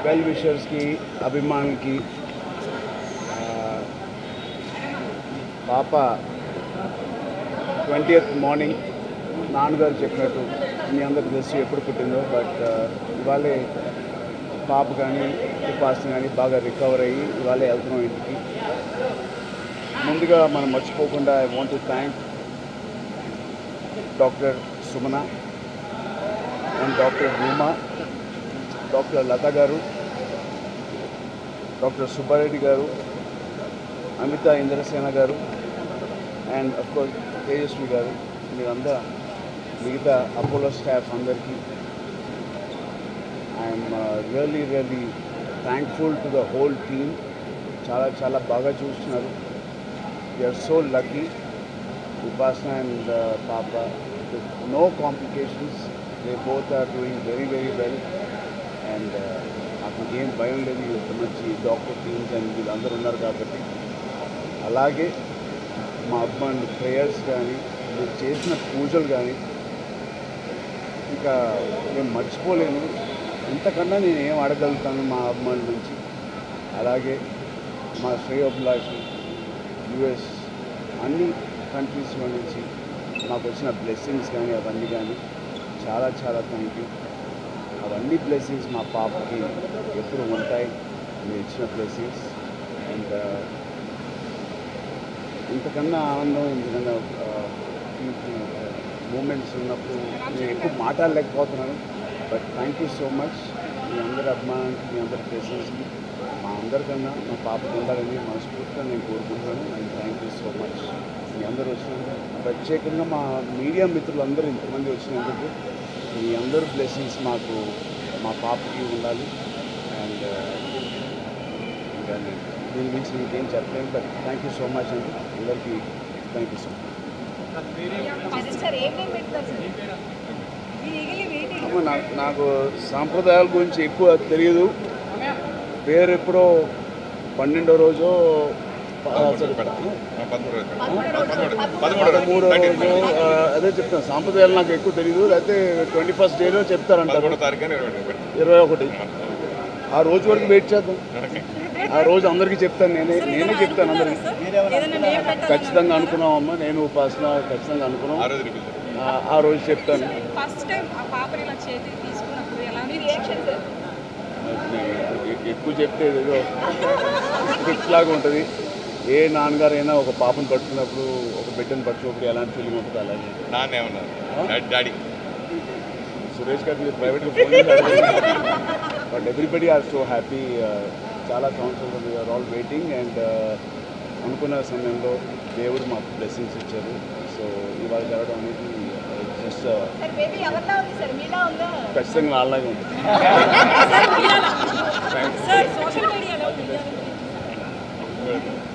Well విషర్స్కి అభిమానులకి ఆ, పాప ట్వంటీ మార్నింగ్ నాన్నగారు చెప్పినట్టు మీ అందరికి తెలుసు ఎప్పుడు పుట్టిందో బట్ ఇవాళే పాప కానీ ఉపాసన కానీ బాగా రికవర్ అయ్యి ఇవాళే వెళ్తున్నాం ఇంటికి ముందుగా మనం మర్చిపోకుండా I want to thank doctor Sumana and doctor Ruma doctor Lata గారు డాక్టర్ సుబ్బారెడ్డి గారు అమిత ఇంద్రసేన గారు అండ్ అఫ్కోర్స్ తేజస్వి గారు మీరంతా మిగతా అపోలో స్టాఫ్ అందరికీ I'm really really thankful to the whole team చాలా చాలా బాగా చూస్తున్నారు we're so lucky Upasana and పాప no complications they both are doing very very well and నాకు ఏం భయం లేదు ఇంత మంచి డాక్టర్ టీమ్స్ అండ్ వీళ్ళందరూ ఉన్నారు కాబట్టి అలాగే మా అమ్మాయిని ప్రేయర్స్ కానీ మీరు చేసిన పూజలు కానీ ఇంకా నేను మర్చిపోలేను ఇంతకన్నా నేను ఏం అడగలుగుతాను మా అమ్మాయిల నుంచి అలాగే మా శ్రేయోభిలాషి యుఎస్ అన్ని కంట్రీస్లో నుంచి నాకు వచ్చిన బ్లెస్సింగ్స్ కానీ అవన్నీ కానీ చాలా చాలా థ్యాంక్ యూ అవన్నీ బ్లెస్సింగ్స్ మా పాపకి ఎప్పుడు ఉంటాయి మీరు ఇచ్చిన బ్లెస్సింగ్స్ అండ్ ఇంతకన్నా ఆనందం ఇంతకన్నా మూమెంట్స్ ఉన్నప్పుడు నేను ఎక్కువ మాట్లాడలేకపోతున్నాను but thank you so much మీ అందరి అభిమానానికి మీ అందరి బ్లెస్సింగ్స్కి మా అందరికన్నా మా పాపకు ఉండాలని మనస్ఫూర్తిగా నేను కోరుకుంటున్నాను and thank you so much మీ అందరూ వచ్చినందుకు ప్రత్యేకంగా మా మీడియా మిత్రులందరూ ఇంతమంది వచ్చినందుకు మీ అందరు బ్లెస్సింగ్స్ మాకు మా పాపకి ఉండాలి అండ్ ఇంకా నేను దీని గురించి ఇంకేం చెప్పలేను but thank you so much అండి అందరికీ thank you so much first sir ఏం నేమ్ పెడతారు సార్ ఈగిలి వెయిటింగ్ అమ్మ నాకు నాకు సాంప్రదాయాల గురించి ఎక్కువ తెలియదు పేరు ఎప్పుడో పన్నెండో రోజు పదమూడో రోజు ఆ, అదే చెప్తాను సాంప్రదాయాలు నాకు ఎక్కువ తెలియదు లేకపోతే ట్వంటీ ఫస్ట్ డేలో చెప్తారంటారు పదమూడో తారీఖు ఇరవై ఒకటి పెట్టు. ఇరవై ఒకటి ఆ రోజు వరకు వెయిట్ చేద్దాం ఆ రోజు అందరికీ చెప్తాను నేనే నేనే చెప్తాను అందరికీ ఏదైనా నేమ్ పెట్టారు ఖచ్చితంగా అనుకున్నామమ్మా నేను ఉపాసన ఖచ్చితంగా అనుకున్నాం ఆ రోజు రిపీట్ ఆ- ఆ రోజు చెప్తాను ఫస్ట్ టైం ఆ పాపని ఇలా చేతికి తీసుకున్నప్పుడు ఎలా మీ రియాక్షన్ సార్ నేను ఎ- ఎక్కువ చెప్తే ఏదో స్క్రిప్ట్ లాగా ఉంటుంది ఏ నాన్నగారైనా ఒక పాపను పట్టుకున్నప్పుడు ఒక బిడ్డను పట్టుకున్నప్పుడు ఎలాంటి ఫీలింగ్ ఉంటుంది అలాగే నాన్న ఏమన్నారు డాడీ- డాడీ సురేష్ గారికి ప్రైవేట్గా phone but everybody are so happy చాలా సంవత్సరాలు ఆర్ ఆల్ వెయిటింగ్ అండ్ అనుకున్న సమయంలో దేవుడు మాకు బ్లెస్సింగ్స్ ఇచ్చారు సో ఇవాళ జరగడం అనేది జస్ట్ సార్ బేబీ ఎవరిలా ఉంది సార్ మీలా ఉందా ఖచ్చితంగా అలాగే ఉంటుంది